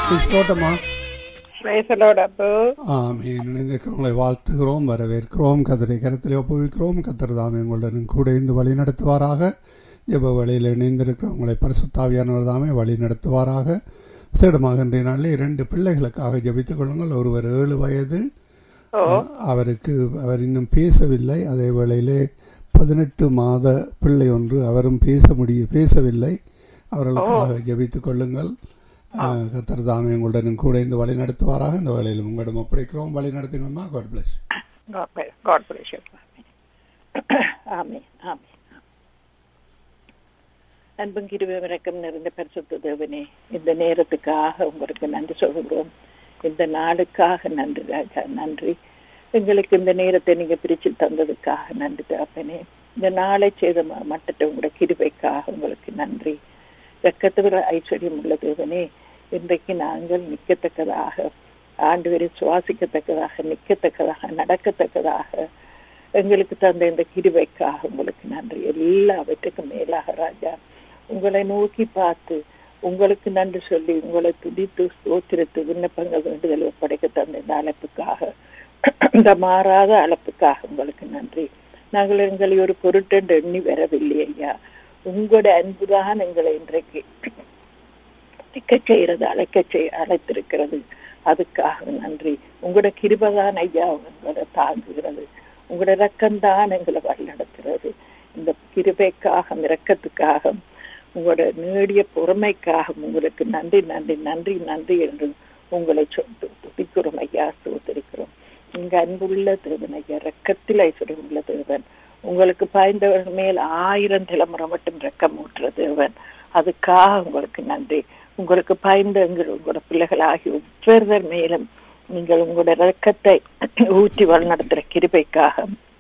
ஸ்தோட்டமா பிரேசலோட அப்போ ஆமீன் இணைந்திருக்கிறவங்களை வாழ்த்துகிறோம் வரவேற்கிறோம் கத்தரை கருத்தில் ஒப்புவிக்கிறோம் கத்தர் தாமே உங்களுடன் கூட இருந்து வழி நடத்துவாராக ஜெப வழியில் இணைந்திருக்கிறவங்களை பரிசுத்தாவியானவர் தாமே வழி நடத்துவாராக சேடமாக இன்றைய நாளில் இரண்டு பிள்ளைகளுக்காக ஜெபித்துக் கொள்ளுங்கள் ஒருவர் ஏழு வயது அவருக்கு அவர் இன்னும் பேசவில்லை அதே வேளையிலே பதினெட்டு மாத பிள்ளை ஒன்று அவரும் பேச முடிய பேசவில்லை அவர்களுக்காக ஜெபித்துக் கொள்ளுங்கள் கத்தர் தாமே உங்களுடன் கூட இந்த வழி நடத்துவாராக இந்த வேளையில் உங்களிடம் ஒப்படைக்கிறோம் வழி நடத்துங்கம்மா God bless God bless amen amen அன்பும் கிருபை விளக்கம் நிறைந்த பரிசுத்த தேவனே இந்த நேரத்துக்காக உங்களுக்கு நன்றி சொல்கிறோம் இந்த நாளுக்காக நன்றி ராஜா நன்றி எங்களுக்கு இந்த நேரத்தை நீங்க பிரிச்சு தந்ததுக்காக நன்றி தகப்பனே இந்த நாளை செய்த மட்டத்தை உங்களோட கிருபைக்காக உங்களுக்கு நன்றி வெக்கத்துகிற ஐஸ்வர்யம் உள்ள தேவனே இன்றைக்கு நாங்கள் நிற்கத்தக்கதாக ஆண்டு வரை சுவாசிக்கத்தக்கதாக நிற்கத்தக்கதாக நடக்கத்தக்கதாக எங்களுக்கு தந்த இந்த கிருபைக்காக உங்களுக்கு நன்றி எல்லாவற்றுக்கும் மேலாக ராஜா உங்களை நோக்கி பார்த்து உங்களுக்கு நன்றி சொல்லி உங்களை துடித்து ஸ்தோத்திரத்து விண்ணப்பங்கள் வேண்டுதல் ஒப்படைக்க தந்த இந்த அழைப்புக்காக இந்த மாறாத அழைப்புக்காக உங்களுக்கு நன்றி நாங்கள் எங்களை ஒரு பொருட்டென்று எண்ணி வரவில்லை ஐயா உங்களோட அன்புதான் எங்களை இன்றைக்கு நிற்க செய்யறது அழைக்க செய் அழைத்திருக்கிறது அதுக்காக நன்றி உங்களோட கிருபதான் ஐயா உங்களோட தாங்குகிறது உங்களோட ரக்கம்தான் எங்களை வழிநடத்துறது இந்த கிருபைக்காக இரக்கத்துக்காக உங்களோட நீடிய பொறுமைக்காக உங்களுக்கு நன்றி நன்றி நன்றி நன்றி என்று உங்களை துதிக்கிறோம் ஐயா சோதரிக்கிறோம் இங்க அன்புள்ள தேவன் ஐயா ரக்கத்தில் ஐஸ்வர்யம் உள்ள தேவன் உங்களுக்கு பாய்ந்தவர்கள் மேல் ஆயிரம் தலைமுறை மட்டும் ரக்கம் ஊற்ற தேவன் அதுக்காக உங்களுக்கு நன்றி உங்களுக்கு பாய்ந்த உங்களோட பிள்ளைகளாகி ஒவ்வொருவர் மேலும் நீங்கள் உங்களோட ரக்கத்தை ஊற்றி வழிநடத்துற கிருபைக்காக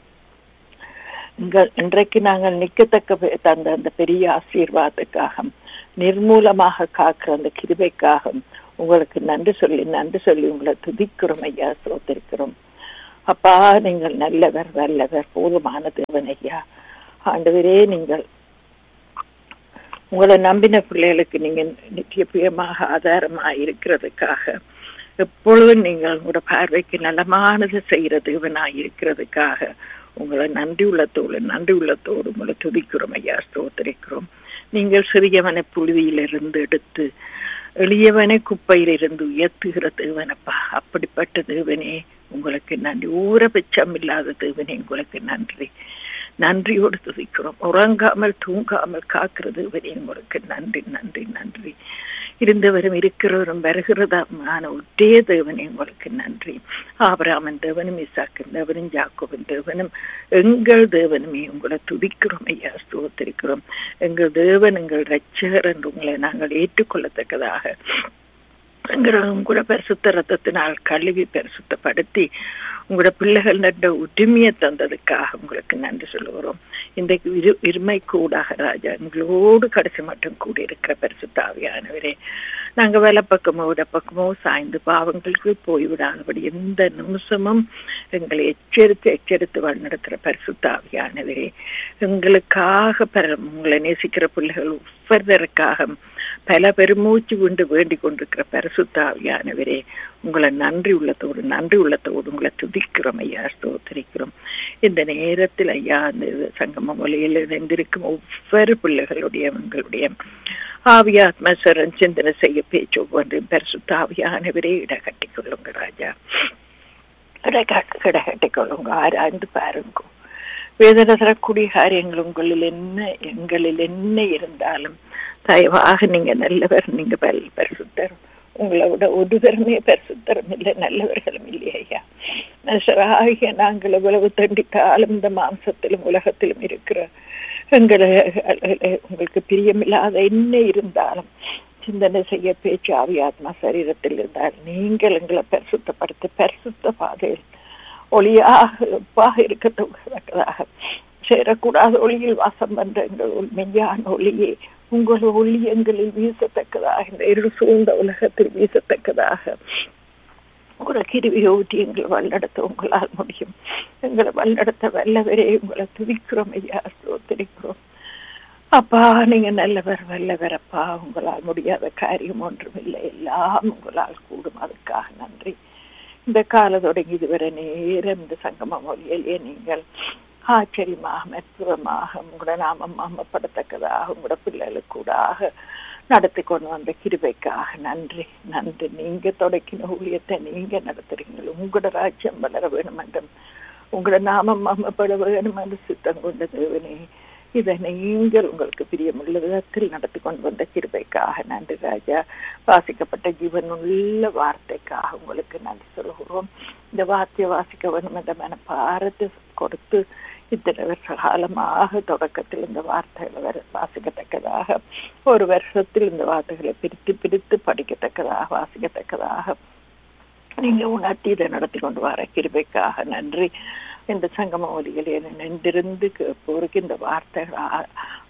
இன்றைக்கு நாங்கள் நிற்கத்தக்க தந்த அந்த பெரிய ஆசீர்வாதத்துக்காக நிர்மூலமாக காக்கிற அந்த கிருபைக்காக உங்களுக்கு நன்றி சொல்லி நன்றி சொல்லி உங்களை துதிக்கிறோம் ஐயா சோத்திருக்கிறோம் அப்பா நீங்கள் நல்லவர் வல்லவர் போதுமான தேவன் ஐயா ஆண்டவரே நீங்கள் உங்களை நம்பின பிள்ளைகளுக்கு நீங்க நித்தியபியமாக ஆதாரமாக இருக்கிறதுக்காக எப்பொழுதும் நீங்கள் உங்களோட பார்வைக்கு நலமானது செய்கிற தேவனாய் இருக்கிறதுக்காக உங்களை நன்றி உள்ளத்தோடு நன்றி உள்ளத்தோடு உங்களை துதிக்கிறோம் ஐயா ஸ்தோத்திரிக்கிறோம் நீங்கள் சிறியவனை புழுதியிலிருந்து எடுத்து எளியவனை குப்பையிலிருந்து உயர்த்துகிற தேவனப்பா அப்படிப்பட்ட தேவனே உங்களுக்கு நன்றி ஊரபட்சம் இல்லாத தேவனே உங்களுக்கு நன்றி நன்றியோடு துதிக்கிறோம் உறங்காமல் தூங்காமல் காக்கிற தேவனே உங்களுக்கு நன்றி நன்றி நன்றி இருந்தவரும் இருக்கிறவரும் வருகிறதாமான ஒரே தேவனே உங்களுக்கு நன்றி ஆபராமன் தேவனும் இசாக்கின் தேவனும் ஜாக்கோவின் தேவனும் எங்கள் தேவனுமே உங்களை துதிக்கிறோம் ஐயா ஸ்தோத்திருக்கிறோம் எங்கள் தேவன் எங்கள் ரட்சகர் என்று உங்களை நாங்கள் ஏற்றுக்கொள்ளத்தக்கதாக உங்களோட பரிசுத்த ரத்தத்தினால் கழுவி பரிசுத்தப்படுத்தி உங்களோட பிள்ளைகள் நட்ட உரிமையை தந்ததுக்காக உங்களுக்கு நன்றி சொல்லுகிறோம் இன்றைக்கு இரு இருமை கூடாக ராஜா எங்களோடு கடைசி மட்டும் கூட இருக்கிற பரிசுத்தாவியானவரே நாங்க வேலை பக்கமோ இடப்பக்கமோ சாய்ந்து பாவங்களுக்கு போய்விடாதபடி எந்த நிமிஷமும் எங்களை எச்சரித்து எச்சரித்து வழிநடத்துற பரிசுத்தாவியானவரே எங்களுக்காக பல உங்களை நேசிக்கிற பிள்ளைகள் ஒவ்வொருத்தருக்காக பல பெருமூச்சு கொண்டு வேண்டிக் கொண்டிருக்கிற பரிசுத்தாவியானவரே உங்களை நன்றி உள்ளத்தோடு நன்றி உள்ளத்தோடு உங்களை துதிக்கிறோம் ஐயா ஸ்தோத்திரிக்கிறோம் இந்த நேரத்தில் ஐயா அந்த சங்கம மொழியில் இணைந்திருக்கும் ஒவ்வொரு பிள்ளைகளுடைய எங்களுடைய ஆவியாத்ம சரண் சிந்தனை செய்ய பேச்சு ஒவ்வொன்றையும் பரிசுத்தாவியானவரே இடகட்டி கொள்ளுங்க ராஜா இடகட்டி கொள்ளுங்க ஆராய்ந்து பாருங்க வேதனை தரக்கூடிய காரியங்கள் உங்களில் என்ன எங்களில் என்ன இருந்தாலும் தயவாக நீங்க நல்லவர் நீங்க பரிசுத்தர் உங்களை விட ஒருவருமே பரிசுத்தரும் இல்லை நல்லவர்களும் இல்லை ஐயா நசராகிய நாங்கள் இவ்வளவு தண்டித்தாலும் இந்த மாம்சத்திலும் உலகத்திலும் இருக்கிற எங்களை உங்களுக்கு பிரியமில்லாத என்ன இருந்தாலும் சிந்தனை செய்ய பேச்சு ஆவியாத்மா சரீரத்தில் இருந்தால் நீங்கள் எங்களை பரிசுத்தப்படுத்தி பரிசுத்த பாதையில் ஒளியாக ஒப்பாக இருக்கத்தக்கதாக சேரக்கூடாத ஒளியில் வாசம் பண்ற எங்கள் மெய்யான ஒளியே உங்கள் ஒளி எங்களில் வீசத்தக்கதாக இந்த இருள் சூழ்ந்த உலகத்தில் வீசத்தக்கதாக உங்களை கிருவியை ஊற்றி எங்களை வழிநடத்த உங்களால் முடியும் எங்களை வழிநடத்த வல்லவரே உங்களை துதிக்கிறோம் ஐயா ஸ்தோத்திரிக்கிறோம் அப்பா நீங்க நல்லவர் வல்லவரப்பா உங்களால் முடியாத காரியம் ஒன்றுமில்லை எல்லாம் உங்களால் கூடும் அதுக்காக நன்றி இந்த கால தொடங்கி இதுவரை நேரம் இந்த சங்கம மொழியிலே நீங்கள் ஆச்சரியமாக அற்புதமாக உங்களோட நாமம் அம்மப்படத்தக்கதாக உங்களோட பிள்ளைகளுக்கு கூடாக நடத்தி கொண்டு வந்த கிருபைக்காக நன்றி நன்றி நீங்க தொடக்கின ஊழியத்தை நீங்க நடத்துறீங்க உங்களோட ராஜ்யம் வளர வேணும் என்றும் உங்களோட நாமம் அம்மப்பட வேணும் என்று சித்தம் கொண்ட தேவனே இதை நீங்கள் உங்களுக்கு பிரியமுள்ள விதத்தில் நடத்தி கொண்டு வந்த கிருபைக்காக நன்றி ராஜா வாசிக்கப்பட்ட ஜீவனுள்ள வார்த்தைக்காக உங்களுக்கு நன்றி சொல்கிறோம் இந்த வார்த்தையை வாசிக்க வேண்டும் என்ற மனப்பாரத்தை கொடுத்து இத்தனை வருஷ காலமாக தொடக்கத்தில் இந்த வார்த்தைகளை வர வாசிக்கத்தக்கதாக ஒரு வருஷத்தில் இந்த வார்த்தைகளை பிரித்து பிரித்து படிக்கத்தக்கதாக வாசிக்கத்தக்கதாக நீங்க உணர்த்தி இதை நடத்தி கொண்டு வர கிருபைக்காக நன்றி இந்த சங்கம ஒலிகளில் நின்றிருந்து போருக்கு இந்த வார்த்தைகள்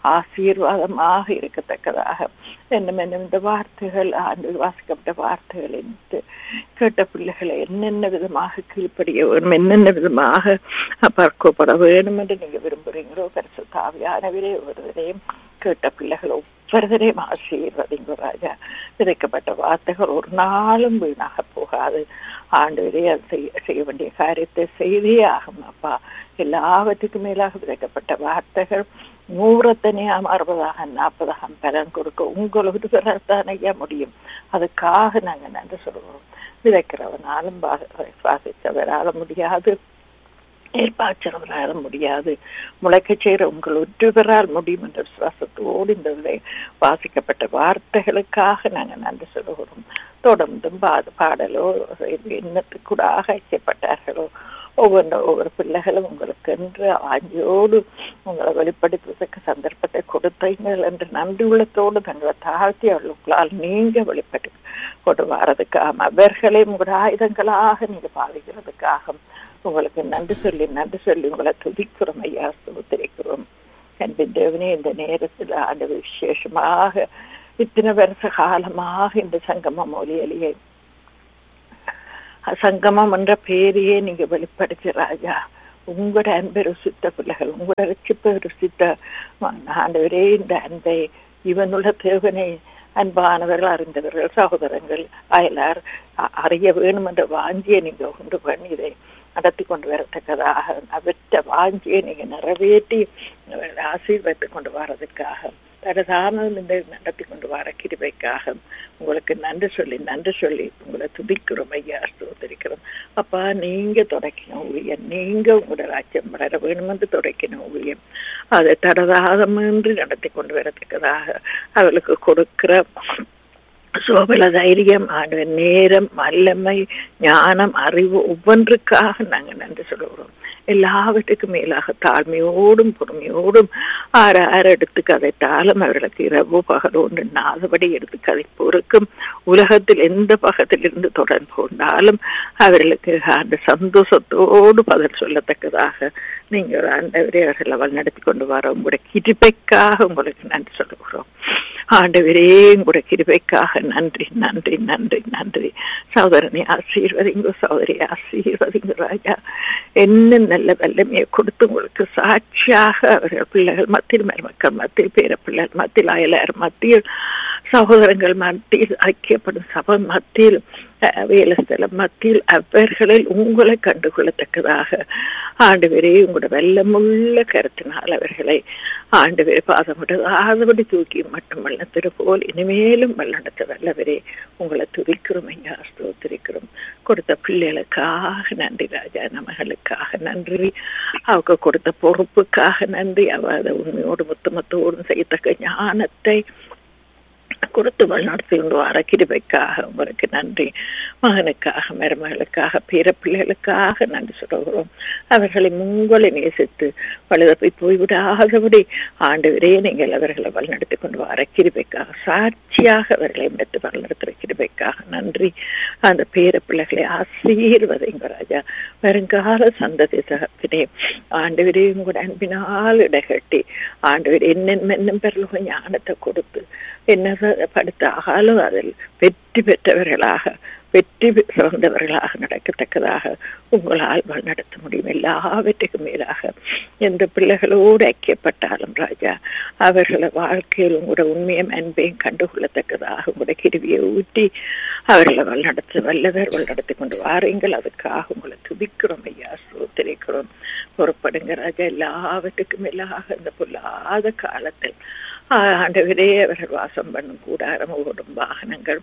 ஆசீர்வாதமாக இருக்கத்தக்கதாக என்னும் என்னும் இந்த வார்த்தைகள் ஆண்டு வாசிக்கப்பட்ட வார்த்தைகள் என்று கேட்ட பிள்ளைகளை என்னென்ன விதமாக கீழ்ப்படிய வேணும் என்னென்ன விதமாக பார்க்கப்பட வேணும் என்று நீங்க விரும்புறீங்களோ பரிசு தாவியானவரே ஒருவரையும் கேட்ட பிள்ளைகள் ஒவ்வொருவரையும் ஆசீர்வதிங்க ராஜா விதைக்கப்பட்ட வார்த்தைகள் ஒரு நாளும் வீணாக போகாது ஆண்டு செய்ய செய்ய வேண்டிய காரியத்தை செய்தே ஆகும் அப்பா எல்லாவற்றுக்கும் மேலாக விதைக்கப்பட்ட வார்த்தைகள் நூறத்தனையாம் அறுபதாக நாற்பதாக பலன் கொடுக்க உங்களுக்கு பிறத்தான் ஐயா முடியும் அதுக்காக நாங்க நன்றி சொல்லுவோம் விதைக்கிறவனாலும் சுவாசித்தவரால முடியாது ஏற்பாச்சரவரால முடியாது முளைக்க செய்கிற உங்கள் ஒற்றுவரால் முடியும் என்ற விசுவாசத்தோடு இந்த வாசிக்கப்பட்ட வார்த்தைகளுக்காக நாங்கள் நன்றி சொல்லுகிறோம் தொடர்ந்தும் பாடு பாடலோ எண்ணத்துக்கூடாக ஐக்கியப்பட்டார்களோ ஒவ்வொன்று ஒவ்வொரு பிள்ளைகளும் உங்களுக்கு என்று ஆஞ்சியோடு உங்களை வெளிப்படுத்துவதற்கு சந்தர்ப்பத்தை கொடுத்தீங்கள் என்று நன்றி உள்ளத்தோடு தங்களை தாழ்த்தி அவர்களுக்களால் நீங்க வெளிப்பட்டு கொண்டு வரதுக்காக அவர்களை உங்களோட ஆயுதங்களாக நீங்க பாவிக்கிறதுக்காக உங்களுக்கு நன்றி சொல்லி நன்றி சொல்லி உங்களை துதிக்கிறோம் ஐயா சுத்திரிக்கிறோம் அன்பின் தேவனே இந்த நேரத்தில் ஆண்டு விசேஷமாக இத்தனை வருஷ காலமாக இந்த சங்கம மொழியிலேயே சங்கமம் என்ற பேரையே நீங்க வெளிப்படுத்தி ராஜா உங்களோட அன்பை ருசித்த பிள்ளைகள் உங்களோட ரட்சிப்பை ருசித்த ஆண்டவரே இந்த அன்பை இவனுள்ள தேவனை அன்பானவர்கள் அறிந்தவர்கள் சகோதரங்கள் அயலார் அறிய வேணும் என்ற வாஞ்சியை நீங்க உண்டு பண்ணி இதை நடத்தி கொண்டு வரத்தக்கதாக அவற்ற வாஞ்சியை நீங்க நிறைவேற்றி ஆசீர்வதித்து கொண்டு வர்றதுக்காக தடதாமல் இந்த நடத்தி கொண்டு வர கிருபைக்காக உங்களுக்கு நன்றி சொல்லி நன்றி சொல்லி உங்களை துதிக்கிறோம் ஐயா ஸ்தோத்தரிக்கிறோம் அப்பா நீங்க தொடக்கின ஊழியம் நீங்க உங்களோட ராஜ்யம் வளர வேணுமென்று தொடக்கின ஊழியம் அதை தடதாதமின்றி நடத்தி கொண்டு வரத்தக்கதாக அவளுக்கு கொடுக்கிற சோபல தைரியம் ஆண்டு நேரம் வல்லமை ஞானம் அறிவு ஒவ்வொன்றுக்காக நாங்க நன்றி சொல்லுகிறோம் எல்லாவற்றுக்கும் மேலாக தாழ்மையோடும் பொறுமையோடும் ஆற ஆற எடுத்து கதைத்தாலும் அவர்களுக்கு இரவு பகல் ஒன்று நாதபடி எடுத்து கதை பொறுக்கும் உலகத்தில் எந்த பக்கத்திலிருந்து தொடர்பு கொண்டாலும் அவர்களுக்கு அந்த சந்தோஷத்தோடு பதில் சொல்லத்தக்கதாக நீங்கள் ஆண்டவரே அவர்களை வழிநடத்தி கொண்டு வர உங்களுடைய கிருபைக்காக உங்களுக்கு நன்றி சொல்லுகிறோம் ஆண்டவரே உங்களுடைய கிருபைக்காக நன்றி நன்றி நன்றி நன்றி சகோதரனை ஆசீர்வதிங்க சகோதரி ஆசீர்வதிங்க ராஜா என்ன நல்ல வல்லமையை கொடுத்து உங்களுக்கு சாட்சியாக அவர்கள் பிள்ளைகள் மத்தியில் மருமக்கள் மத்தியில் பேர பிள்ளைகள் மத்தியில் அயலார் மத்தியில் சகோதரங்கள் மத்தியில் ஐக்கியப்படும் சபை மத்தியில் வேலஸ்தலம் மத்தியில் அவர்களில் உங்களை கண்டுகொள்ளத்தக்கதாக ஆண்டு வரை உங்களோட வெள்ளமுள்ள கருத்தினால் அவர்களை ஆண்டு வரை பாதமிடாதபடி தூக்கி மட்டும் வல்லத்திரு போல் இனிமேலும் வல்லடத்த வல்லவரே உங்களை துதிக்கிறோம் ஐயா ஸ்தோத்திரிக்கிறோம் கொடுத்த பிள்ளைகளுக்காக நன்றி ராஜா நமகளுக்காக நன்றி அவங்க கொடுத்த பொறுப்புக்காக நன்றி அவ அதை உண்மையோடு முத்தமத்தோடும் செய்யத்தக்க ஞானத்தை கொடுத்து வழிநடத்தி கொண்டு வர கிருபைக்காக உங்களுக்கு நன்றி மகனுக்காக மருமகளுக்காக பேர பிள்ளைகளுக்காக நன்றி சொல்கிறோம் அவர்களை உங்களை நேசித்து வலுதப்பை போய்விடாதபடி ஆண்டவரே நீங்கள் அவர்களை வழிநடத்தி கொண்டு வர கிருபைக்காக சாட்சியாக அவர்களை எடுத்து வழிநடத்துகிற கிருபைக்காக நன்றி அந்த பேர பிள்ளைகளை ஆசீர்வதைங்க ராஜா வருங்கால சந்ததி சகத்தினே ஆண்டவரே உங்களோட அன்பினால் இடைகட்டி ஆண்டவர் என்னென்ன என்னும் பெருளுக ஞானத்தை கொடுத்து என்ன படுத்த ஆகாலும் அதில் வெற்றி பெற்றவர்களாக வெற்றி சிறந்தவர்களாக நடக்கத்தக்கதாக உங்களால் நடத்த முடியும் எல்லாவற்றுக்கும் மேலாக எந்த பிள்ளைகளோடு ஐக்கியப்பட்டாலும் ராஜா அவர்களை வாழ்க்கையில் உங்களோட உண்மையும் அன்பையும் கண்டுகொள்ளத்தக்கதாக உங்களோட கிருவியை ஊற்றி அவர்களை வழிநடத்த வல்லவர் வழிநடத்தி கொண்டு வாருங்கள் அதுக்காக உங்களை துதிக்கிறோம் ஐயா சோத்திரிக்கிறோம் பொறுப்படுங்க ராஜா எல்லாவற்றுக்கும் மேலாக இந்த பொல்லாத காலத்தில் ஆண்டவரே அவர்கள் வாசம் பண்ணும் கூடாரம் ஓடும் வாகனங்கள்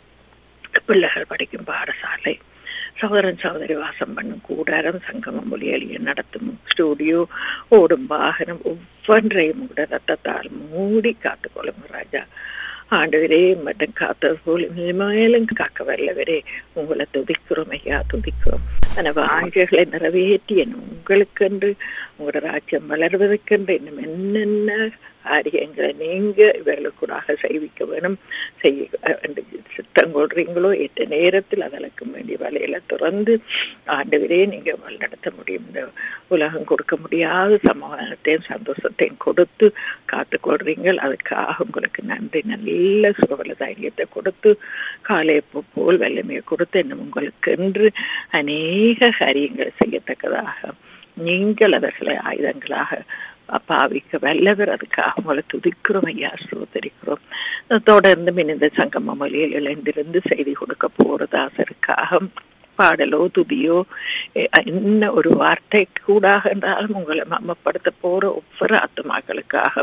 பிள்ளைகள் படிக்கும் பாடசாலை சகோதரன் சகோதரி வாசம் பண்ணும் கூடாரம் சங்கமம் மொழியலிய நடத்தும் ஸ்டூடியோ ஓடும் வாகனம் ஒவ்வொன்றையும் கூட ரத்தத்தால் மூடி காத்துக்கொள்ளும் ராஜா ஆண்டவரே மட்டும் காத்தது போல மேலும் காக்க வல்லவரே உங்களை துதிக்கிறோம் ஐயா துதிக்கிறோம் அந்த வாழ்க்கைகளை நிறைவேற்றி என் உங்களுக்கென்று உங்களோட ராஜ்யம் வளர்வதற்கென்று இன்னும் என்னென்ன காரியங்களை நீங்க இவர்களுக்கூடாக செய்விக்க வேணும் செய்ய சித்தம் கொள்றீங்களோ எட்ட நேரத்தில் அதற்கு வேண்டிய வலையில திறந்து ஆண்டவரே நீங்க வழிநடத்த முடியும் இந்த உலகம் கொடுக்க முடியாத சமாதானத்தையும் சந்தோஷத்தையும் கொடுத்து காத்துக்கொள்றீங்கள் அதுக்காக உங்களுக்கு நன்றி நல்ல சுகவல தைரியத்தை கொடுத்து காலையப்போ போல் வல்லமையை கொடுத்து இன்னும் உங்களுக்கு என்று அநேக காரியங்கள் செய்யத்தக்கதாக நீங்கள் அவர்களை ஆயுதங்களாக பாவிக்க வல்லவர் அதுக்காக உங்களை துதிக்கிறோம் ஐயா சோதரிக்கிறோம் தொடர்ந்து இந்த சங்கம மொழியில் இழந்திருந்து செய்தி கொடுக்க போறதாசருக்காக பாடலோ துதியோ என்ன ஒரு வார்த்தை கூடாக என்றாலும் உங்களை மம்மப்படுத்த போற ஒவ்வொரு ஆத்மாக்களுக்காக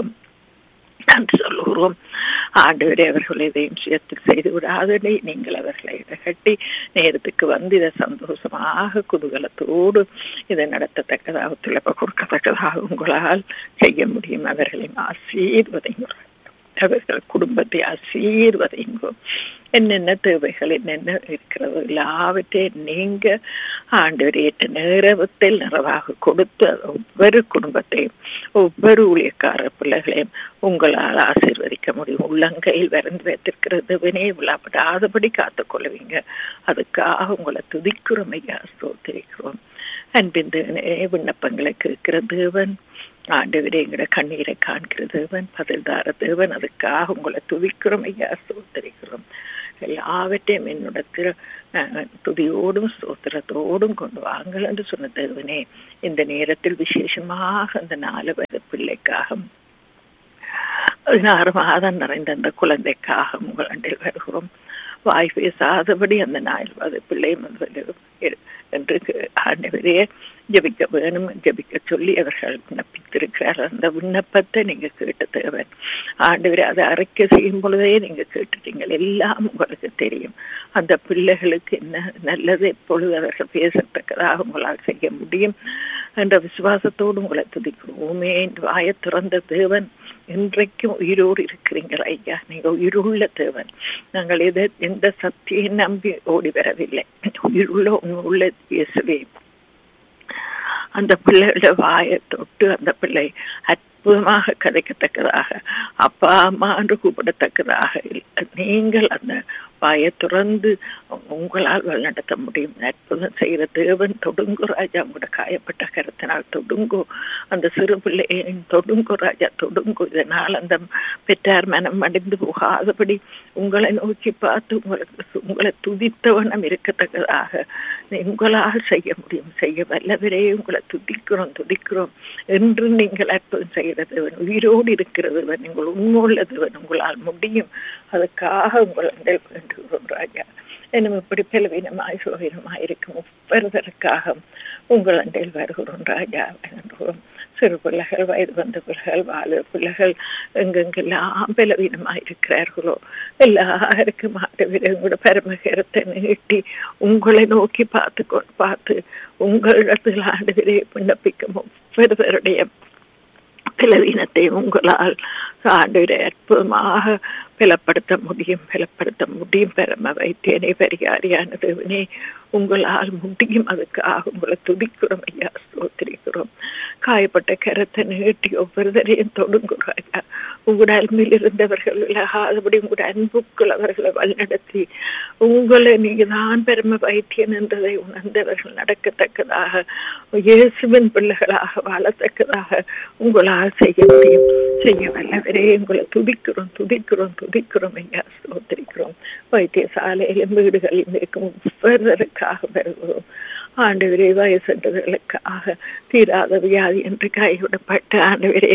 நான் சொல்லுகிறோம் ஆண்டவரே அவர்கள் இதையும் சுயத்தில் செய்து விடாதனை நீங்கள் அவர்களை கட்டி நேரத்துக்கு வந்து இதை சந்தோஷமாக குதூகலத்தோடு இதை நடத்தத்தக்கதாக ஒத்துழைப்பு கொடுக்கத்தக்கதாக உங்களால் செய்ய முடியும் அவர்களையும் ஆசீர்வதைங்க அவர்கள் குடும்பத்தை ஆசீர்வதைங்கோ என்னென்ன தேவைகள் என்னென்ன இருக்கிறதோ எல்லாவற்றையும் நீங்க ஆண்டவர் ஏற்ற நேரத்தில் நிறைவாக கொடுத்து ஒவ்வொரு குடும்பத்தையும் ஒவ்வொரு ஊழியக்கார பிள்ளைகளையும் உங்களால் ஆசீர்வதிக்க முடியும் உள்ளங்கையில் விரைந்து வைத்திருக்கிறதுவனே விழாப்படாதபடி காத்துக்கொள்ளுவீங்க அதுக்காக உங்களை துதிக்கிறோம் ஐயா ஸ்தோத்திரிக்கிறோம் அன்பின் விண்ணப்பங்களை கேட்கிற தேவன் ஆண்டவரே எங்கட கண்ணீரை காண்கிற தேவன் பதில்தார தேவன் அதுக்காக உங்களை துதிக்கிறோம் ஐயா சோத்தரிக்கிறோம் எல்லாவற்றையும் என்னோட திரு துதியோடும் சோத்திரத்தோடும் கொண்டு வாங்கள் என்று சொன்ன தேவனே இந்த நேரத்தில் விசேஷமாக அந்த நாலு வயது பிள்ளைக்காக பதினாறு மாதம் நிறைந்த அந்த குழந்தைக்காக உங்கள் அண்டில் வருகிறோம் வாய் பேசாதபடி அந்த நாயில் பிள்ளை என்று ஆண்டவரே ஜபிக்க வேணும் ஜபிக்க சொல்லி அவர்கள் விண்ணப்பித்திருக்கிறார் அந்த விண்ணப்பத்தை நீங்க கேட்ட தேவன் ஆண்டவரே அதை அறிக்கை செய்யும் பொழுதே நீங்க கேட்டுட்டீங்க எல்லாம் உங்களுக்கு தெரியும் அந்த பிள்ளைகளுக்கு என்ன நல்லது எப்பொழுது அவர்கள் பேசத்தக்கதாக உங்களால் செய்ய முடியும் என்ற விசுவாசத்தோடு உங்களை துதிக்கிறோமே வாய திறந்த தேவன் இன்றைக்கும் உயிரோடு இருக்கிறீங்கள் ஐயா நீங்க உயிருள்ள தேவன் நாங்கள் எதை எந்த சக்தியை நம்பி ஓடி வரவில்லை உயிருள்ள உள்ள இயேசுவே அந்த பிள்ளையோட வாயை தொட்டு அந்த பிள்ளை அற்புதமாக கிடைக்கத்தக்கதாக அப்பா அம்மா என்று கூப்பிடத்தக்கதாக நீங்கள் அந்த வாயை துறந்து உங்களால் வழிநடத்த முடியும் அற்புதம் செய்கிற தேவன் தொடுங்கோ ராஜா உங்களோட காயப்பட்ட கருத்தினால் தொடுங்கோ அந்த சிறு பிள்ளையின் தொடுங்கோ ராஜா தொடுங்கோ இதனால் அந்த பெற்றார் மனம் அடைந்து போகாதபடி உங்களை நோக்கி பார்த்து உங்களுக்கு உங்களை துதித்தவனம் இருக்கத்தக்கதாக உங்களால் செய்ய முடியும் செய்ய வல்லவரே உங்களை துதிக்கிறோம் துதிக்கிறோம் என்று நீங்கள் அற்புதம் செய்கிறதுவன் உயிரோடு இருக்கிறதுவன் நீங்கள் உண்மையுள்ளதுவன் உங்களால் முடியும் அதுக்காக உங்கள் வேண்டுகிறோம் ராஜா என்னும் இப்படி பலவீனமாய் சுகவீனமாய் இருக்கும் ஒவ்வொருவருக்காக உங்கள் அண்டையில் வருகிறோம் ராஜா வேண்டுகிறோம் சிறு பிள்ளைகள் வயது வந்த பிள்ளைகள் வாழ பிள்ளைகள் எங்கெங்கெல்லாம் பலவீனமாக இருக்கிறார்களோ எல்லாருக்கும் ஆண்டவரையும் கூட பரமகரத்தை நீட்டி உங்களை நோக்கி பார்த்து பார்த்து உங்களிடத்தில் ஆண்டவரை விண்ணப்பிக்கும் ஒவ்வொருவருடைய பலவீனத்தை உங்களால் ஆண்டவரை அற்புதமாக பலப்படுத்த முடியும் பலப்படுத்த முடியும் பெரும வைத்தேனே பரிகாரியான தேவனே உங்களால் முடியும் அதுக்காக உங்களை துதிக்கிறோம் ஐயா சோத்திரிக்கிறோம் காயப்பட்ட கரத்தை நீட்டி ஒவ்வொருத்தரையும் தொடுங்குறாங்க உங்களோட அன்பில் இருந்தவர்கள் விலகாதபடி உங்களோட அன்புக்குள் அவர்களை வழிநடத்தி உங்களை நீங்க தான் பெருமை வைத்தியன் என்றதை உணர்ந்தவர்கள் நடக்கத்தக்கதாக இயேசுவின் பிள்ளைகளாக வாழத்தக்கதாக உங்களால் செய்ய முடியும் செய்ய வல்லவரே உங்களை துதிக்கிறோம் துதிக்கிறோம் துதிக்கிறோம் ஐயா ஸ்தோத்திரிக்கிறோம் வைத்தியசாலையிலும் வீடுகளிலும் இருக்கும் ஒவ்வொருவருக்காக வருகிறோம் ஆண்டவரே வயசென்றவர்களுக்காக தீராத வியாதி என்று கைவிடப்பட்ட ஆண்டவரே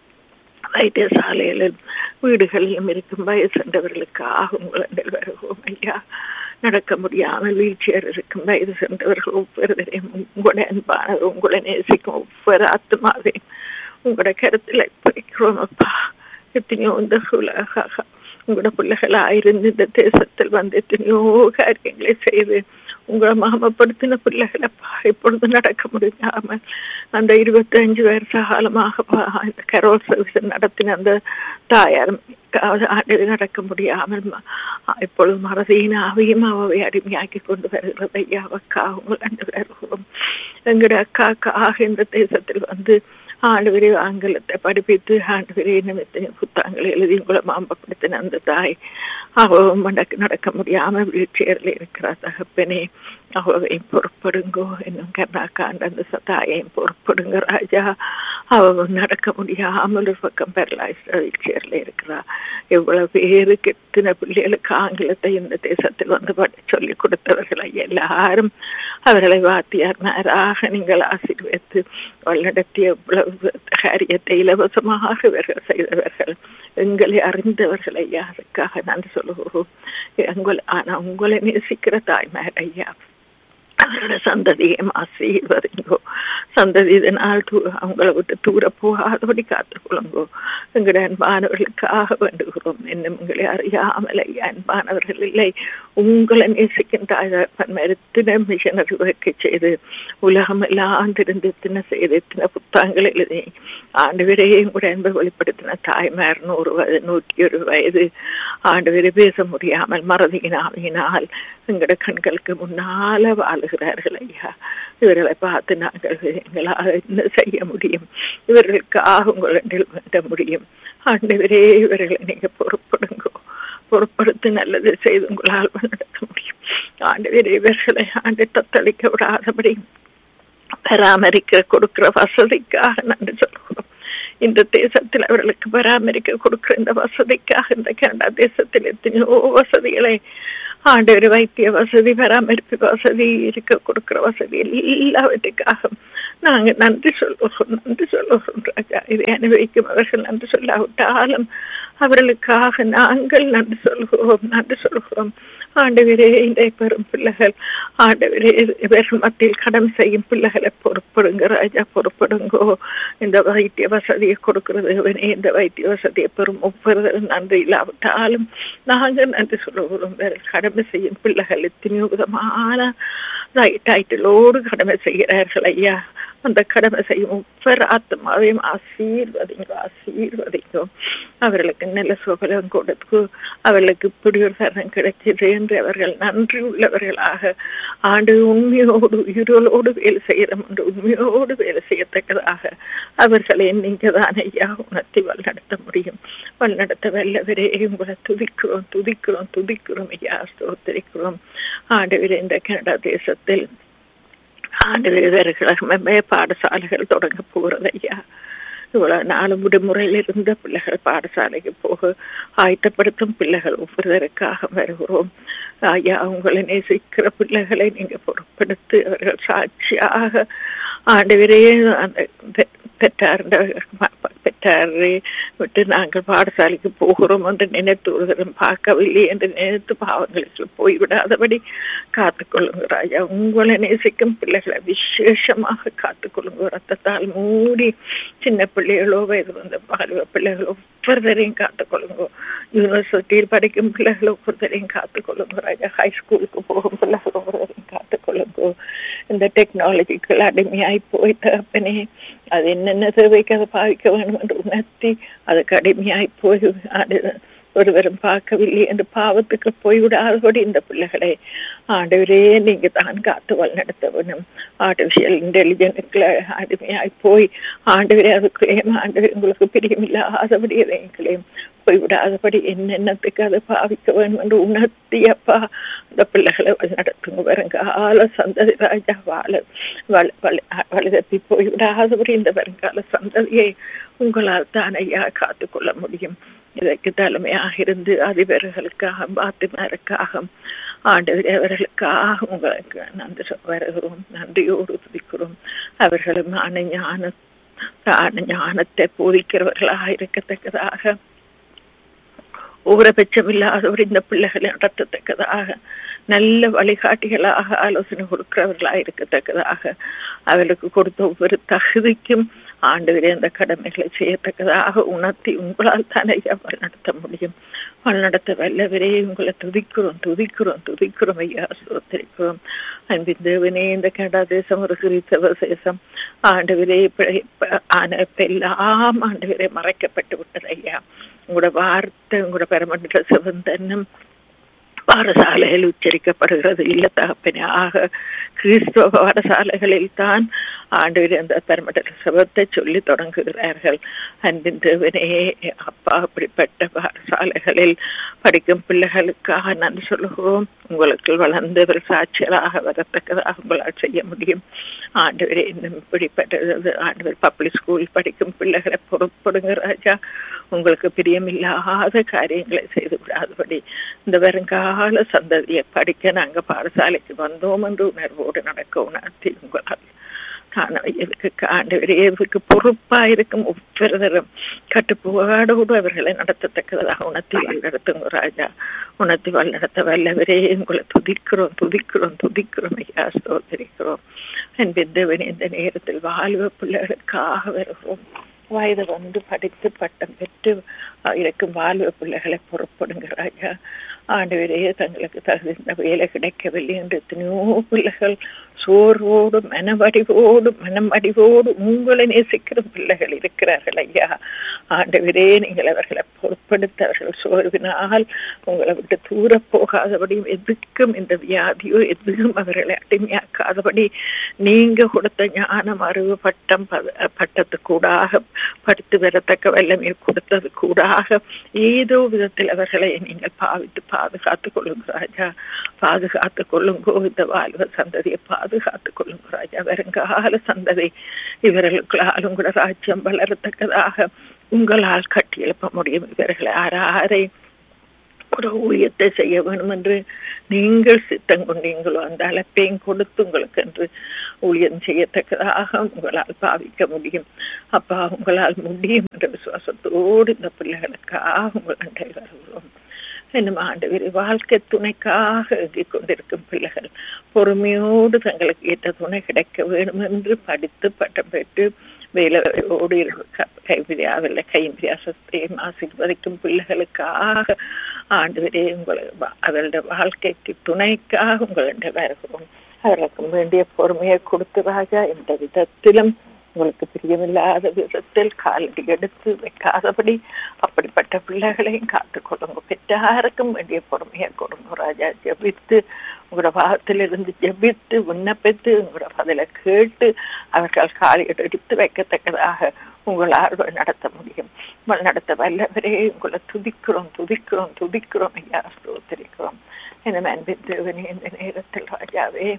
வைத்தியசாலையிலும் வீடுகளிலும் இருக்கும் வயசென்றவர்களுக்காக உங்களிடம் வருவோம் ஐயா நடக்க முடியாமல் வீழ்ச்சியர் இருக்கும் வயது சென்றவர்கள் ஒவ்வொருவரையும் உங்களை அன்பானது உங்களை நேசிக்கும் ஒவ்வொரு ஆத்மாவையும் உங்களோட கருத்துல படிக்கிறோம் அப்பா எத்தனையோ இந்த உலக உங்களோட பிள்ளைகளாயிருந்து இந்த தேசத்தில் வந்து எத்தனையோ காரியங்களை செய்து உங்களை மாமப்படுத்தின பிள்ளைகளப்பா இப்பொழுது நடக்க முடியாமல் அந்த இருபத்தஞ்சு வருஷ காலமாக இந்த கரோல் சர்வீஸ் நடத்தின அந்த தாயார் நடக்க முடியாமல் இப்பொழுது மறதியின் ஆவையும் அவை அடிமையாக்கி கொண்டு வருகிறது ஐயா அக்கா உங்கள் ரெண்டு பேரும் எங்கட அக்காக்காக இந்த தேசத்தில் வந்து ஆண்டு ஆங்கிலத்தை படிப்பித்து ஆண்டு நிமித்த புத்தகங்களை எழுதி உங்களை மாம்பப்படுத்தின அந்த தாய் அவவும் நடக்க முடியாம வீழ்ச்சியரில் இருக்கிற தகப்பனே அவவையும் பொறுப்படுங்கோ என்னும் கர்நாக்காண்ட அந்த தாயையும் பொறுப்படுங்க ராஜா அவவும் நடக்க முடியாமல் ஒரு பக்கம் பெரலைஸ் வீழ்ச்சியரில் இருக்கிறா எவ்வளவு பேருக்கு எத்தனை பிள்ளைகளுக்கு ஆங்கிலத்தை இந்த தேசத்தில் வந்து படி சொல்லி கொடுத்தவர்களை எல்லாரும் அவர்களை வாத்தியார் மாறாக நீங்கள் ஆசீர்வதித்து வழிநடத்திய எவ்வளவு காரியத்தை இலவசமாக இவர்கள் செய்தவர்கள் எங்களை அறிந்தவர்கள் ஐயா அதுக்காக நான் சொல்லுவோம் உங்களை ஆனா உங்களை நேசிக்கிற தாய்மார் ஐயா அவரோட சந்ததியும் ஆசீர்வதிங்கோ சந்ததி இதனால் அவங்கள விட்டு தூர போகாதபடி காத்துக்கொள்ளுங்கோ எங்களுடைய அன்பானவர்களுக்காக வேண்டுகிறோம் இன்னும் உங்களை அறியாமல் ஐயா அன்பானவர்கள் இல்லை உங்களை நேசிக்கின்ற மருத்தின மிஷனரி ஒர்க்கை செய்து உலகம் எல்லாம் தெரிந்து செய்து எத்தனை புத்தகங்கள் எழுதி ஆண்டு வரையும் கூட அன்பை வெளிப்படுத்தின தாய்மார் நூறு வயது நூற்றி ஒரு வயது ஆண்டு வரை பேச முடியாமல் மறதியினால் எங்களோட கண்களுக்கு முன்னால வாழுகிறார்கள் ஐயா இவர்களை பார்த்து நாங்கள் எங்களால் என்ன செய்ய முடியும் இவர்களுக்காக உங்களிடம் வேண்ட முடியும் ஆண்டவரே இவர்களை நீங்க பொறுப்படுங்கோ பொறுப்படுத்தி நல்லது செய்து உங்களால் நடத்த முடியும் ஆண்டவரே இவர்களை ஆண்டு தத்தளிக்க விடாதபடி பராமரிக்க கொடுக்கிற வசதிக்காக நன்றி சொல்கிறோம் இந்த தேசத்தில் அவர்களுக்கு பராமரிக்க கொடுக்கிற இந்த வசதிக்காக இந்த கனடா தேசத்தில் எத்தனையோ வசதிகளை ஆண்டவர் வைத்திய வசதி பராமரிப்பு வசதி இருக்க கொடுக்கிற வசதி எல்லாவற்றுக்காக நாங்க நன்றி சொல்லுகிறோம் நன்றி சொல்லுகிறோம் ராஜா இதை அனுபவிக்கும் அவர்கள் நன்றி சொல்லாவிட்டாலும் அவர்களுக்காக நாங்கள் நன்றி சொல்கிறோம் நன்றி சொல்கிறோம் ஆண்டவரே இந்த பெரும் பிள்ளைகள் ஆண்டவரே இவர்கள் மத்தியில் கடமை செய்யும் பிள்ளைகளை பொறுப்படுங்க ராஜா பொறுப்படுங்கோ இந்த வைத்திய வசதியை கொடுக்கிறது இவனே இந்த வைத்திய வசதியை பெறும் ஒவ்வொரு நன்றி இல்லாவிட்டாலும் நாங்கள் நன்றி சொல்லுகிறோம் கடமை செய்யும் பிள்ளைகள் எத்தனையோ விதமான டைட்டிலோடு கடமை செய்கிறார்கள் ஐயா அந்த கடமை செய்யும் ஒவ்வொரு ஆத்மாவையும் ஆசீர்வதிங்கோ ஆசீர்வதிங்கோ அவர்களுக்கு நல்ல சுகலம் கொடுத்து அவர்களுக்கு இப்படி ஒரு தருணம் கிடைச்சது என்று அவர்கள் நன்றி உள்ளவர்களாக ஆண்டு உண்மையோடு உயிரோடு வேலை செய்கிறோம் என்று உண்மையோடு வேலை செய்யத்தக்கதாக அவர்களை நீங்க தான் ஐயா உணர்த்தி வழிநடத்த முடியும் வழிநடத்த வல்லவரே உங்களை துதிக்கிறோம் துதிக்கிறோம் துதிக்கிறோம் ஐயா ஸ்தோத்திரிக்கிறோம் ஆண்டு இந்த கனடா தேசத்தில் ஆண்டு விவரமே பாடசாலைகள் தொடங்க போகிறது ஐயா இவ்வளவு நாலு விடுமுறையில் இருந்த பிள்ளைகள் பாடசாலைக்கு போக ஆயத்தப்படுத்தும் பிள்ளைகள் ஒவ்வொருவருக்காக வருகிறோம் ஐயா அவங்களை நேசிக்கிற பிள்ளைகளை நீங்க பொறுப்படுத்தி அவர்கள் சாட்சியாக ஆண்டவரையே அந்த பெற்றார் பெற்றாரை விட்டு நாங்கள் பாடசாலைக்கு போகிறோம் என்று நினைத்து ஒருவரும் பார்க்கவில்லை என்று நினைத்து பாவங்களுக்கு போய்விடாதபடி காத்துக்கொள்ளுங்க ராஜா உங்களை நேசிக்கும் பிள்ளைகளை விசேஷமாக காத்துக்கொள்ளுங்க ரத்தத்தால் மூடி சின்ன பிள்ளைகளோ வயது வந்த பாலுவ பிள்ளைகளோ ஒவ்வொருத்தரையும் காத்துக்கொள்ளுங்க யூனிவர்சிட்டியில் படிக்கும் பிள்ளைகள் ஒவ்வொருத்தரையும் காத்துக்கொள்ளுங்க ராஜா ஹை ஸ்கூலுக்கு போகும் பிள்ளைகள் ஒவ்வொருத்தரையும் காத்துக்கொள்ளுங்க இந்த டெக்னாலஜிக்கு அடிமையாய் போய் தகப்பனே அது என்னென்ன தேவைக்கு அதை பாவிக்க வேண்டும் என்று உணர்த்தி அதுக்கு அடிமையாய் போய் அது ஒருவரும் பார்க்கவில்லை என்று பாவத்துக்கு போய்விடாதபடி இந்த பிள்ளைகளை ஆண்டவரே நீங்க தான் காத்து வழிநடத்த வேணும் ஆர்டிபிஷியல் இன்டெலிஜென்ஸுக்குள்ள அடிமையாய் போய் ஆண்டவரே அதுக்குள்ளேயும் ஆண்டவர் உங்களுக்கு பிரியமில்லாதபடி எதையும் போய்விடாதபடி என்னென்னத்துக்கு அதை பாவிக்க வேண்டும் என்று உணர்த்தியப்பா அந்த பிள்ளைகளை நடத்துங்க வருங்கால சந்ததி ராஜா வாழ வழிதப்பி போய்விடாதபடி இந்த வருங்கால சந்ததியை உங்களால் தான் ஐயா காத்துக்கொள்ள முடியும் இதற்கு தலைமையாக இருந்து அதிபர்களுக்காக பாத்திமாருக்காக ஆண்டவர் அவர்களுக்காக உங்களுக்கு நன்றி வருகிறோம் நன்றியோடு துதிக்கிறோம் அவர்களும் ஞான ஞானத்தை போதிக்கிறவர்களாக இருக்கத்தக்கதாக ஊரபட்சம் இல்லாதவர் இந்த பிள்ளைகளை நடத்தத்தக்கதாக நல்ல வழிகாட்டிகளாக ஆலோசனை கொடுக்கிறவர்களாக இருக்கத்தக்கதாக அவர்களுக்கு கொடுத்த ஒவ்வொரு தகுதிக்கும் ஆண்டவரே அந்த கடமைகளை செய்யத்தக்கதாக உணர்த்தி உங்களால் தானே அவள் நடத்த முடியும் வழிநடத்த வல்லவரே உங்களை துதிக்கிறோம் துதிக்கிறோம் துதிக்கிறோம் ஐயா சோத்திரிக்கிறோம் அன்பின் தேவனே இந்த கனடா தேசம் ஒரு கிறிஸ்தவ தேசம் ஆண்டவரே ஆன எல்லாம் ஆண்டவரே மறைக்கப்பட்டு விட்டது ஐயா உங்களோட வார்த்தை உங்களோட பெறமன்ற சிவந்தன்னம் பாடசாலையில் உச்சரிக்கப்படுகிறது இல்ல தகப்பனே ஆக கிறிஸ்துவ பாடசாலைகளில் தான் ஆண்டு அந்த பெருமட்ட சிவத்தை சொல்லி தொடங்குகிறார்கள் அன்பின் தேவனே அப்பா அப்படிப்பட்ட பாடசாலைகளில் படிக்கும் பிள்ளைகளுக்காக நன்றி சொல்லுகிறோம் உங்களுக்கு வளர்ந்தவர் சாட்சியராக வரத்தக்கதாக உங்களால் செய்ய முடியும் ஆண்டவரே இன்னும் இப்படிப்பட்டது ஆண்டவர் பப்ளிக் ஸ்கூல் படிக்கும் பிள்ளைகளை பொறுப்படுங்க ராஜா உங்களுக்கு பிரியமில்லாத காரியங்களை செய்து விடாதபடி இந்த வருங்கால சந்ததியை படிக்க நாங்க பாடசாலைக்கு வந்தோம் என்று உணர்வோடு நடக்க உணர்த்தி உங்களால் இதுக்கு ஆண்டவரே இதுக்கு பொறுப்பா இருக்கும் ஒவ்வொருத்தரும் கட்டுப்பாடோடு அவர்களை நடத்தத்தக்கதாக உணர்த்தி வழிநடத்துங்க ராஜா உணர்த்தி வழிநடத்த வல்லவரே உங்களை துதிக்கிறோம் துதிக்கிறோம் துதிக்கிறோம் ஐயா சோதரிக்கிறோம் அன்பிந்தவன் இந்த நேரத்தில் வாழ்வ பிள்ளைகளுக்காக வருகிறோம் வயது வந்து படித்து பட்டம் பெற்று இருக்கும் வாழ்வ பிள்ளைகளை பொறுப்படுங்க ராஜா ஆண்டவரே தங்களுக்கு தகுந்த வேலை கிடைக்கவில்லை என்று எத்தனையோ பிள்ளைகள் சோர்வோடு மனவடிவோடு மனமடிவோடு உங்களை நேசிக்கிற பிள்ளைகள் இருக்கிறார்கள் ஐயா ஆண்டவரே நீங்கள் அவர்களை பொறுப்படுத்த அவர்கள் சோர்வினால் உங்களை விட்டு தூர போகாதபடியும் எதுக்கும் இந்த வியாதியோ எதுவும் அவர்களை அடிமையாக்காதபடி நீங்க கொடுத்த ஞானம் அறிவு பட்டம் பட்டத்து கூடாக படித்து வரத்தக்க வல்லமை கொடுத்தது கூடாக ஏதோ விதத்தில் அவர்களை நீங்கள் பாவித்து பாதுகாத்துக் கொள்ளுங்க ராஜா பாதுகாத்துக் கொள்ளுங்கோ இந்த வாழ்வ சந்ததியை பாதுகாத்துக் கொள்ளுங்க ராஜா வருங்கால சந்ததி இவர்களுக்களால் உங்களோட ராஜ்யம் வளரத்தக்கதாக உங்களால் கட்டி எழுப்ப முடியும் இவர்களை ஆறாரை ஒரு ஊழியத்தை செய்ய வேண்டும் என்று நீங்கள் சித்தம் கொண்டீங்களோ அந்த அழைப்பையும் கொடுத்து உங்களுக்கு என்று ஊழியம் செய்யத்தக்கதாக உங்களால் பாவிக்க முடியும் அப்பா உங்களால் முடியும் என்ற விசுவாசத்தோடு இந்த பிள்ளைகளுக்காக உங்கள் அண்டை வருகிறோம் என்னும் ஆண்டு வாழ்க்கை துணைக்காக எழுதிக் கொண்டிருக்கும் பிள்ளைகள் பொறுமையோடு தங்களுக்கு ஏற்ற துணை கிடைக்க வேண்டும் என்று படித்து பட்டம் பெற்று வேலையோடு கைவிரியாவில்லை கைவிரியாசத்தையும் ஆசீர்வதிக்கும் பிள்ளைகளுக்காக ஆண்டு உங்களை அவருடைய வாழ்க்கைக்கு துணைக்காக உங்களிடம் வருகிறோம் அவர்களுக்கு வேண்டிய பொறுமையை கொடுத்து ராஜா எந்த விதத்திலும் உங்களுக்கு பிரியமில்லாத விதத்தில் காலடி எடுத்து வைக்காதபடி அப்படிப்பட்ட பிள்ளைகளையும் காத்துக்கொள்ளுங்க பெற்றாருக்கும் வேண்டிய பொறுமையை கொடுங்க ராஜா ஜபித்து உங்களோட பாகத்திலிருந்து ஜபித்து விண்ணப்பித்து உங்களோட பதிலை கேட்டு அவர்கள் காலியடி எடுத்து வைக்கத்தக்கதாக உங்களால் நடத்த முடியும் நடத்த வல்லவரே உங்களை துதிக்கிறோம் துதிக்கிறோம் துதிக்கிறோம் ஐயா ஸ்தோத்திரிக்கிறோம் என அன்பின் தேவனே இந்த நேரத்தில் ராஜாவே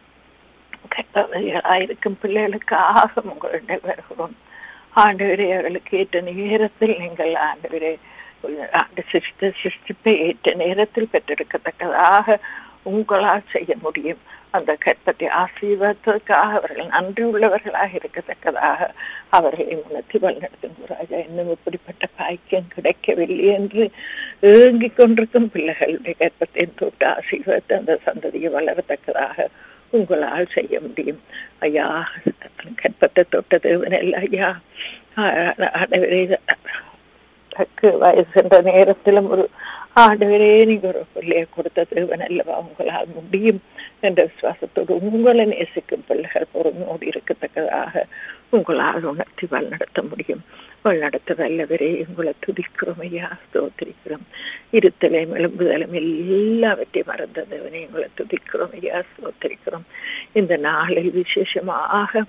கற்பவர்களாயிருக்கும் பிள்ளைகளுக்காக உங்களிடம் வருகிறோம் ஆண்டவரே அவர்களுக்கு ஏற்ற நேரத்தில் நீங்கள் ஆண்டவரே ஆண்டு சிஸ்ட சிருஷ்டிப்பை ஏற்ற நேரத்தில் பெற்றெடுக்கத்தக்கதாக உங்களால் செய்ய முடியும் அந்த கற்பத்தை ஆசீர்வாதத்திற்காக அவர்கள் நன்றி உள்ளவர்களாக இருக்கத்தக்கதாக அவர்களை உணர்த்தி வழிநடத்தும் ராஜா இன்னும் இப்படிப்பட்ட பாய்க்கம் கிடைக்கவில்லை என்று ஏங்கிக் கொண்டிருக்கும் பிள்ளைகளுடைய கற்பத்தை தொட்டு ஆசீர்வாதத்தை அந்த சந்ததியை வளரத்தக்கதாக உங்களால் செய்ய முடியும் ஐயா கற்பத்தை தொட்ட தேவனல்ல ஐயா வயசு என்ற நேரத்திலும் ஒரு ஆண்டவரே நீங்க ஒரு பிள்ளைய கொடுத்த தேவன் அல்லவா உங்களால் முடியும் என்ற விசுவாசத்தோடு உங்களை நேசிக்கும் பிள்ளைகள் பொறுமையோடு இருக்கத்தக்கதாக உங்களால் உணர்த்தி வழிநடத்த முடியும் வழிநடத்த வல்லவரே உங்களை துதிக்கிறோம் ஐயா ஸ்தோத்திரிக்கிறோம் இருத்தலையும் எழும்புதலும் எல்லாவற்றையும் மறந்ததவனே உங்களை துதிக்கிறோம் ஐயா ஸ்தோத்திரிக்கிறோம் இந்த நாளில் விசேஷமாக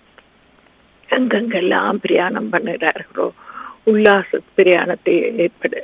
எங்கெங்கெல்லாம் பிரயாணம் பண்ணுகிறார்களோ உல்லாச பிரயாணத்தை ஏற்பட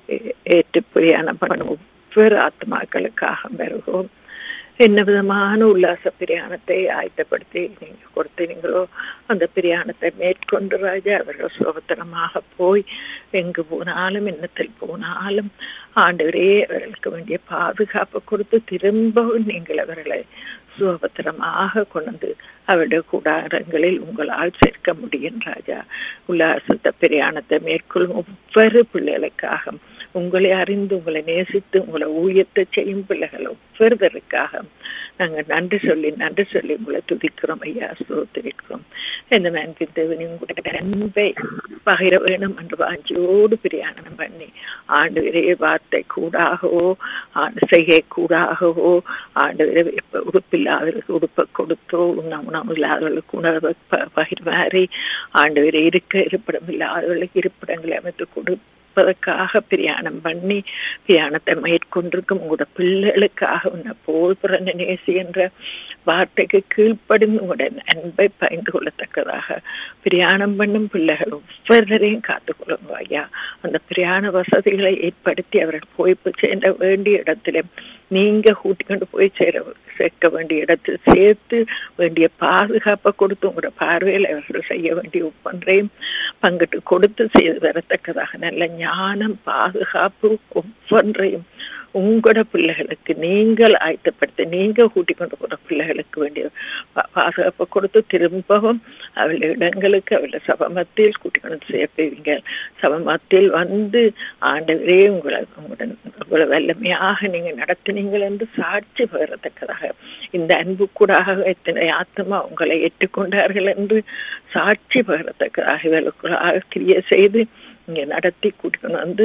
ஏற்று பிரயாணம் பண்ணும் ஒவ்வொரு ஆத்மாக்களுக்காக பெறுவோம் என்ன விதமான உல்லாச பிரயாணத்தை ஆயத்தப்படுத்தி நீங்க கொடுத்தீங்களோ அந்த பிரயாணத்தை மேற்கொண்டு ராஜா அவர்கள் சுபத்திரமாக போய் எங்கு போனாலும் எண்ணத்தில் போனாலும் ஆண்டவரே அவர்களுக்கு வேண்டிய பாதுகாப்பு கொடுத்து திரும்பவும் நீங்கள் அவர்களை சுபத்திரமாக கொண்டு அவருடைய கூடாரங்களில் உங்களால் சேர்க்க முடியும் ராஜா உல்லாசத்த பிரயாணத்தை மேற்கொள்ளும் ஒவ்வொரு பிள்ளைகளுக்காக உங்களை அறிந்து உங்களை நேசித்து உங்களை ஊழியத்தை செய்யும் பிள்ளைகள் ஒவ்வொருவருக்காக நாங்கள் நன்றி சொல்லி நன்றி சொல்லி உங்களை துதிக்கிறோம் ஐயா சோத்திருக்கிறோம் இந்த மேன்பின் தேவனி உங்களுடைய அன்பை பகிர வேணும் என்று வாஞ்சியோடு பிரயாணம் பண்ணி ஆண்டு விரைய வார்த்தை கூடாகவோ ஆண்டு செய்கை கூடாகவோ ஆண்டு விரை உடுப்பில்லாதவர்களுக்கு உடுப்பை கொடுத்தோ உண்ண உணவு இல்லாதவர்களுக்கு உணர்வை பகிர்மாறி ஆண்டு விரை இருக்க இருப்பிடம் இல்லாதவர்களுக்கு இருப்பிடங்களை அமைத்து கொடு இருப்பதற்காக பிரயாணம் பண்ணி பிரயாணத்தை மேற்கொண்டிருக்கும் உங்களோட பிள்ளைகளுக்காக உன்னை போல் பிறந்த நேசி என்ற வார்த்தைக்கு கீழ்ப்படிந்து உங்களோட அன்பை பயந்து கொள்ளத்தக்கதாக பிரயாணம் பண்ணும் பிள்ளைகள் ஒவ்வொருவரையும் காத்துக்கொள்ளுங்க ஐயா அந்த பிரயாண வசதிகளை ஏற்படுத்தி அவர்கள் போய் சேர்ந்த வேண்டிய இடத்துல நீங்க கூட்டி கொண்டு போய் சேர சேர்க்க வேண்டிய இடத்தில் சேர்த்து வேண்டிய பாதுகாப்பை கொடுத்து உங்களோட பார்வையில் அவர்கள் செய்ய வேண்டிய ஒவ்வொன்றையும் பங்கிட்டு கொடுத்து செய்து வரத்தக்கதாக நல்ல ஞானம் பாதுகாப்பு ஒவ்வொன்றையும் உங்களோட பிள்ளைகளுக்கு நீங்கள் ஆயத்தப்படுத்தி நீங்க கூட்டிக் கொண்டு போற பிள்ளைகளுக்கு வேண்டிய பாதுகாப்பை கொடுத்து திரும்பவும் அவள் இடங்களுக்கு அவளை சபமத்தில் கூட்டிக் கொண்டு சேர்ப்பீங்க சபமத்தில் வந்து ஆண்டவரே உங்களை உங்களுடன் உங்களை வல்லமையாக நீங்க நடத்தினீங்கள் என்று சாட்சி பெறத்தக்கதாக இந்த அன்பு கூடாக எத்தனை ஆத்மா உங்களை ஏற்றுக்கொண்டார்கள் என்று சாட்சி பெறத்தக்கதாக இவர்களுக்குள்ளாக கிரிய செய்து இங்க நடத்தி கூட்டிக்கொண்டு வந்து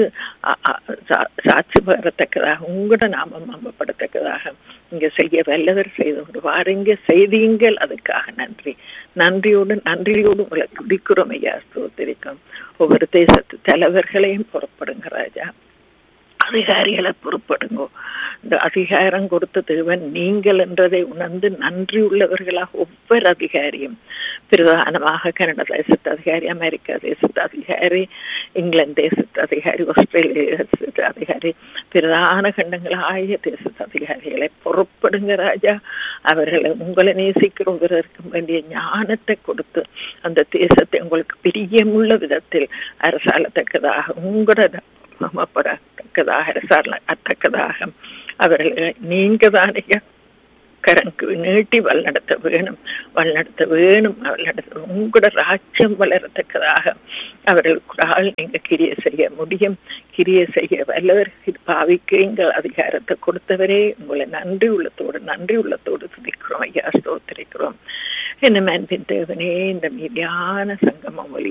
சாட்சி பெறத்தக்கதாக உங்களோட நாமம் அம்பப்படத்தக்கதாக இங்க செய்ய வல்லவர் செய்து வாருங்க செய்தீங்கள் அதுக்காக நன்றி நன்றியோடு நன்றியோடு உங்களை துடிக்கிறோம் ஐயா ஸ்தோத்திரிக்கும் ஒவ்வொரு தேசத்து தலைவர்களையும் புறப்படுங்க ராஜா அதிகாரிகளை பொறுப்படுங்கோ இந்த அதிகாரம் கொடுத்த தேவன் நீங்கள் என்றதை உணர்ந்து நன்றி உள்ளவர்களாக ஒவ்வொரு அதிகாரியும் பிரதானமாக கனடா தேசத்து அதிகாரி அமெரிக்கா தேசத்து அதிகாரி இங்கிலாந்து தேசத்து அதிகாரி ஆஸ்திரேலிய தேசத்து அதிகாரி பிரதான கண்டங்கள் ஆகிய தேசத்து அதிகாரிகளை பொறுப்படுங்க ராஜா அவர்களை உங்களை நேசிக்கிறவர்களுக்கு வேண்டிய ஞானத்தை கொடுத்து அந்த தேசத்தை உங்களுக்கு பிரியமுள்ள விதத்தில் அரசாலத்தக்கதாக உங்களோட மமப்படத்தக்கதாக அரசாலத்தக்கதாக அவர்களை நீங்க தானே கரங்கு நீட்டி வழிநடத்த வேணும் வழிநடத்த வேணும் வழிநடத்த உங்களோட ராஜ்யம் வளரத்தக்கதாக அவர்களுக்குடால் நீங்க கிரிய செய்ய முடியும் கிரிய செய்ய வல்லவர் பாவிக்கு எங்கள் அதிகாரத்தை கொடுத்தவரே உங்களை நன்றி உள்ளத்தோடு நன்றி உள்ளத்தோடு துதிக்கிறோம் ஐயா ஸ்தோத்திரிக்கிறோம் என்ன மேன்பின் தேவனே இந்த மீதியான சங்கமம் ஒலி